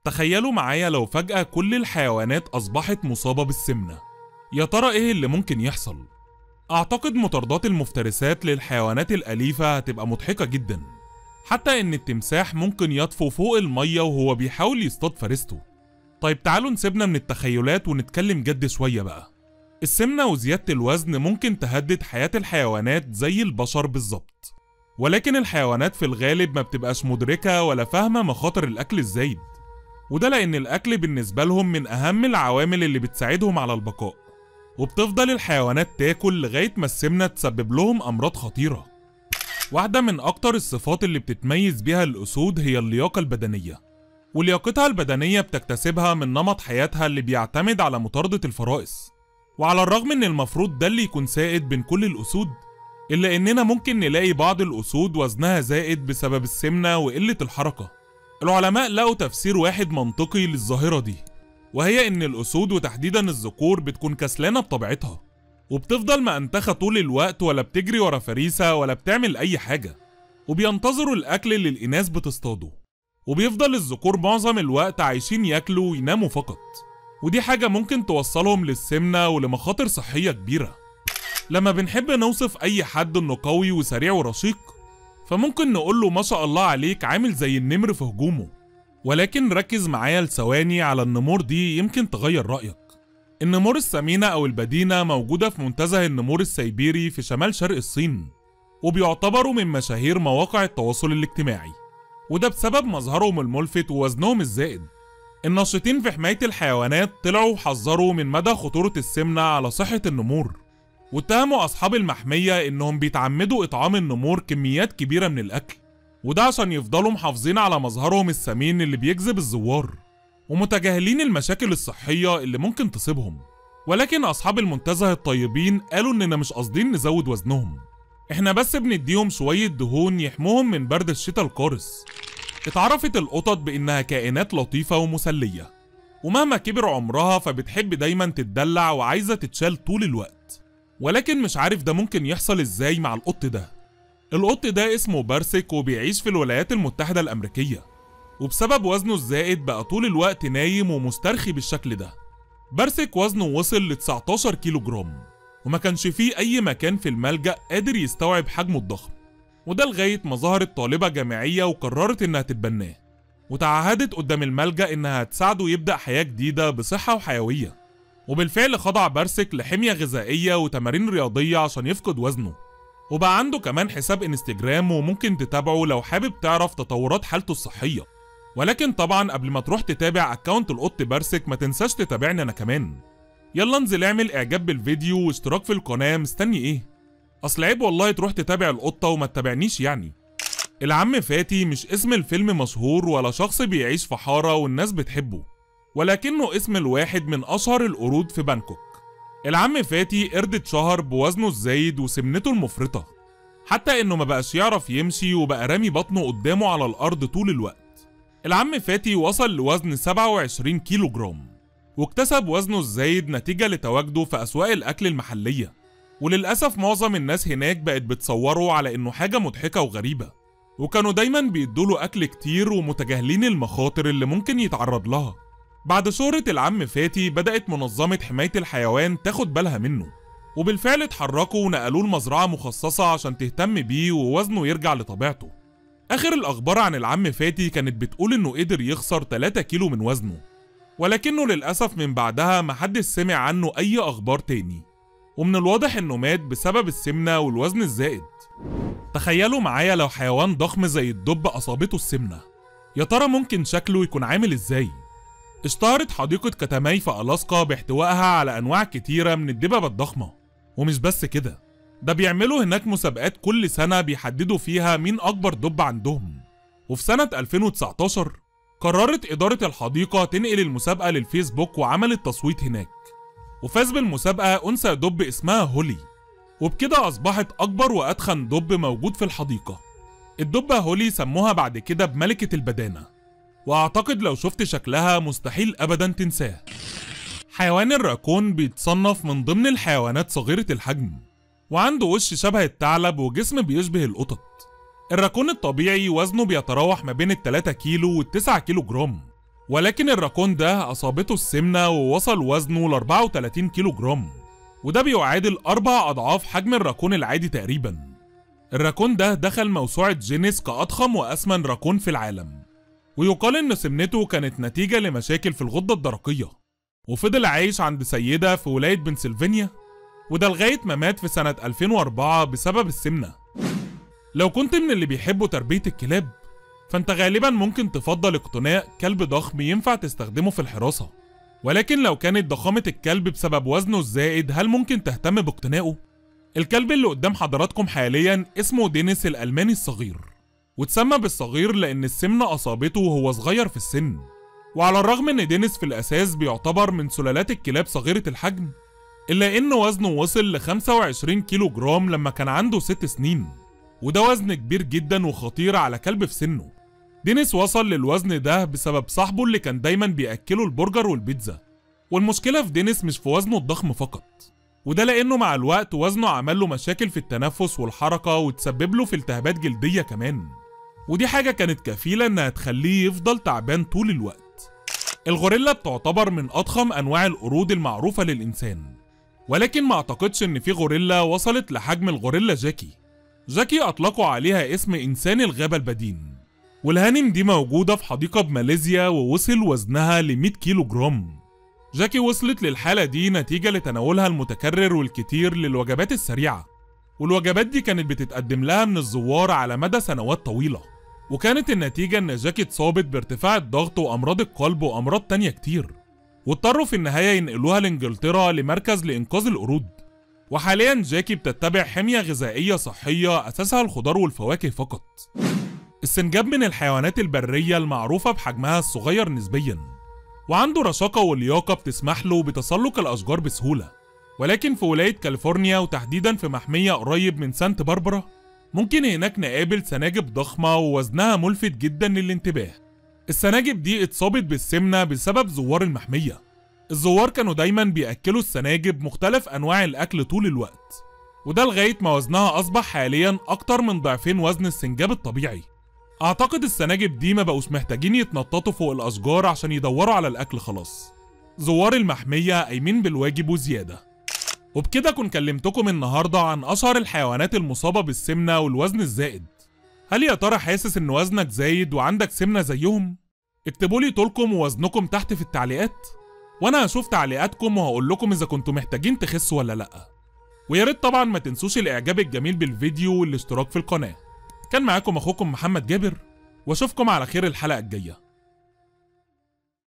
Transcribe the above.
تخيلوا معايا لو فجأة كل الحيوانات أصبحت مصابة بالسمنة يا ترى إيه اللي ممكن يحصل؟ أعتقد مطاردات المفترسات للحيوانات الأليفة هتبقى مضحكة جدا حتى إن التمساح ممكن يطفو فوق المية وهو بيحاول يصطاد فريسته طيب تعالوا نسيبنا من التخيلات ونتكلم جد شوية بقى السمنة وزيادة الوزن ممكن تهدد حياة الحيوانات زي البشر بالظبط ولكن الحيوانات في الغالب ما بتبقاش مدركة ولا فاهمة مخاطر الأكل الزايد وده لأن الأكل بالنسبة لهم من أهم العوامل اللي بتساعدهم على البقاء وبتفضل الحيوانات تاكل لغاية ما السمنة تسبب لهم أمراض خطيرة واحدة من أكتر الصفات اللي بتتميز بيها الأسود هي اللياقة البدنية ولياقتها البدنية بتكتسبها من نمط حياتها اللي بيعتمد على مطاردة الفرائس وعلى الرغم ان المفروض ده اللي يكون سائد بين كل الأسود إلا إننا ممكن نلاقي بعض الأسود وزنها زائد بسبب السمنة وقلة الحركة العلماء لقوا تفسير واحد منطقي للظاهرة دي وهي إن الأسود وتحديدا الذكور بتكون كسلانة بطبيعتها وبتفضل مأنتخة طول الوقت ولا بتجري ورا فريسة ولا بتعمل أي حاجة وبينتظروا الأكل اللي الإناث بتصطاده وبيفضل الذكور معظم الوقت عايشين ياكلوا ويناموا فقط ودي حاجة ممكن توصلهم للسمنة ولمخاطر صحية كبيرة لما بنحب نوصف أي حد إنه قوي وسريع ورشيق فممكن نقول له ما شاء الله عليك عامل زي النمر في هجومه ولكن ركز معايا لثواني على النمور دي يمكن تغير رأيك النمور السمينة أو البدينة موجودة في منتزه النمور السيبيري في شمال شرق الصين وبيعتبروا من مشاهير مواقع التواصل الاجتماعي وده بسبب مظهرهم الملفت ووزنهم الزائد الناشطين في حماية الحيوانات طلعوا وحذروا من مدى خطورة السمنة على صحة النمور واتهموا أصحاب المحمية إنهم بيتعمدوا إطعام النمور كميات كبيرة من الأكل وده عشان يفضلوا محافظين على مظهرهم السمين اللي بيجذب الزوار ومتجاهلين المشاكل الصحية اللي ممكن تصيبهم ولكن أصحاب المنتزه الطيبين قالوا إننا مش قاصدين نزود وزنهم إحنا بس بنديهم شوية دهون يحموهم من برد الشتاء القارس اتعرفت القطط بإنها كائنات لطيفة ومسلية ومهما كبر عمرها فبتحب دايما تتدلع وعايزة تتشال طول الوقت ولكن مش عارف ده ممكن يحصل ازاي مع القط ده القط ده اسمه بارسك وبيعيش في الولايات المتحدة الأمريكية وبسبب وزنه الزائد بقى طول الوقت نايم ومسترخي بالشكل ده بارسك وزنه وصل ل 19 كيلو جرام وما كانش فيه أي مكان في الملجأ قادر يستوعب حجمه الضخم وده لغاية ما ظهرت طالبة جامعية وقررت إنها تتبناه وتعهدت قدام الملجأ إنها هتساعده يبدأ حياة جديدة بصحة وحيوية وبالفعل خضع بارسك لحمية غذائية وتمارين رياضية عشان يفقد وزنه وبقى عنده كمان حساب انستجرام وممكن تتابعه لو حابب تعرف تطورات حالته الصحية ولكن طبعا قبل ما تروح تتابع اكونت القط بارسك ما تنساش تتابعني انا كمان يلا انزل اعمل اعجاب بالفيديو واشتراك في القناة مستني ايه اصل عيب والله تروح تتابع القطة وما تتابعنيش يعني العم فاتي مش اسم الفيلم مشهور ولا شخص بيعيش في حارة والناس بتحبه ولكنه اسم الواحد من اشهر القرود في بانكوك العم فاتي قرد اتشهر بوزنه الزايد وسمنته المفرطة حتى انه ما بقاش يعرف يمشي وبقى رامي بطنه قدامه على الارض طول الوقت العم فاتي وصل لوزن 27 كيلو جرام واكتسب وزنه الزايد نتيجة لتواجده في أسواق الأكل المحلية وللأسف معظم الناس هناك بقت بتصوره على إنه حاجة مضحكة وغريبة وكانوا دايما بيدوله أكل كتير ومتجاهلين المخاطر اللي ممكن يتعرض لها بعد شهرة العم فاتي بدأت منظمة حماية الحيوان تاخد بالها منه وبالفعل اتحركوا ونقلوه لمزرعة مخصصة عشان تهتم بيه ووزنه يرجع لطبيعته آخر الأخبار عن العم فاتي كانت بتقول إنه قدر يخسر 3 كيلو من وزنه ولكنه للأسف من بعدها محدش سمع عنه أي أخبار تاني ومن الواضح إنه مات بسبب السمنة والوزن الزائد تخيلوا معايا لو حيوان ضخم زي الدب أصابته السمنة يا ترى ممكن شكله يكون عامل إزاي؟ اشتهرت حديقة كتاماي في ألاسكا باحتوائها على أنواع كتيرة من الدببة الضخمة ومش بس كده ده بيعملوا هناك مسابقات كل سنة بيحددوا فيها مين أكبر دب عندهم وفي سنة 2019 قررت إدارة الحديقة تنقل المسابقة للفيسبوك وعملت تصويت هناك وفاز بالمسابقة أنثى دب اسمها هولي وبكده أصبحت أكبر وأتخن دب موجود في الحديقة الدبة هولي سموها بعد كده بملكة البدانة وأعتقد لو شفت شكلها مستحيل أبدا تنساه حيوان الراكون بيتصنف من ضمن الحيوانات صغيرة الحجم وعنده وش شبه الثعلب وجسم بيشبه القطط الراكون الطبيعي وزنه بيتراوح ما بين ال 3 كيلو وال 9 كيلو جرام ولكن الراكون ده أصابته السمنة ووصل وزنه ل 34 كيلو جرام وده بيعادل أربع أضعاف حجم الراكون العادي تقريبا الراكون ده دخل موسوعة جينيس كأضخم وأسمن راكون في العالم ويقال إن سمنته كانت نتيجة لمشاكل في الغدة الدرقية وفضل عايش عند سيدة في ولاية بنسلفانيا وده لغاية ما مات في سنة 2004 بسبب السمنة لو كنت من اللي بيحبوا تربية الكلاب فانت غالبا ممكن تفضل اقتناء كلب ضخم ينفع تستخدمه في الحراسة ولكن لو كانت ضخامة الكلب بسبب وزنه الزائد هل ممكن تهتم باقتنائه؟ الكلب اللي قدام حضراتكم حاليا اسمه دينيس الألماني الصغير واتسمى بالصغير لأن السمنة أصابته وهو صغير في السن وعلى الرغم ان دينيس في الأساس بيعتبر من سلالات الكلاب صغيرة الحجم إلا إن وزنه وصل ل 25 كيلو جرام لما كان عنده 6 سنين وده وزن كبير جدا وخطير على كلب في سنه دينيس وصل للوزن ده بسبب صاحبه اللي كان دايما بيأكله البرجر والبيتزا والمشكلة في دينيس مش في وزنه الضخم فقط وده لأنه مع الوقت وزنه عمل له مشاكل في التنفس والحركة وتسبب له في التهابات جلدية كمان ودي حاجة كانت كفيلة إنها تخليه يفضل تعبان طول الوقت الغوريلا بتعتبر من أضخم أنواع القرود المعروفة للإنسان ولكن ما أعتقدش إن في غوريلا وصلت لحجم الغوريلا جاكي جاكي أطلقوا عليها اسم إنسان الغابة البدين والهانم دي موجودة في حديقة بماليزيا ووصل وزنها ل 100 كيلو جرام جاكي وصلت للحالة دي نتيجة لتناولها المتكرر والكتير للوجبات السريعة والوجبات دي كانت بتتقدم لها من الزوار على مدى سنوات طويلة وكانت النتيجة إن جاكي اتصابت بارتفاع الضغط وأمراض القلب وأمراض تانية كتير واضطروا في النهاية ينقلوها لإنجلترا لمركز لإنقاذ القرود وحاليا جاكي بتتبع حمية غذائية صحية أساسها الخضار والفواكه فقط السنجاب من الحيوانات البرية المعروفة بحجمها الصغير نسبيا وعنده رشاقة ولياقة بتسمح له بتسلق الأشجار بسهولة ولكن في ولاية كاليفورنيا وتحديدا في محمية قريب من سانت باربرا ممكن هناك نقابل سناجب ضخمة ووزنها ملفت جدا للانتباه السناجب دي اتصابت بالسمنة بسبب زوار المحمية الزوار كانوا دايما بيأكلوا السناجب مختلف أنواع الأكل طول الوقت وده لغاية ما وزنها أصبح حاليا أكتر من ضعفين وزن السنجاب الطبيعي أعتقد السناجب دي ما بقوش محتاجين يتنططوا فوق الأشجار عشان يدوروا على الأكل خلاص زوار المحمية قايمين بالواجب وزيادة وبكده كن كلمتكم النهاردة عن أشهر الحيوانات المصابة بالسمنة والوزن الزائد هل يا ترى حاسس إن وزنك زايد وعندك سمنة زيهم؟ اكتبولي طولكم ووزنكم تحت في التعليقات وأنا هشوف تعليقاتكم وهقول لكم إذا كنتوا محتاجين تخسوا ولا لأ ويا ريت طبعا ما تنسوش الإعجاب الجميل بالفيديو والاشتراك في القناة كان معاكم أخوكم محمد جابر وأشوفكم على خير الحلقة الجاية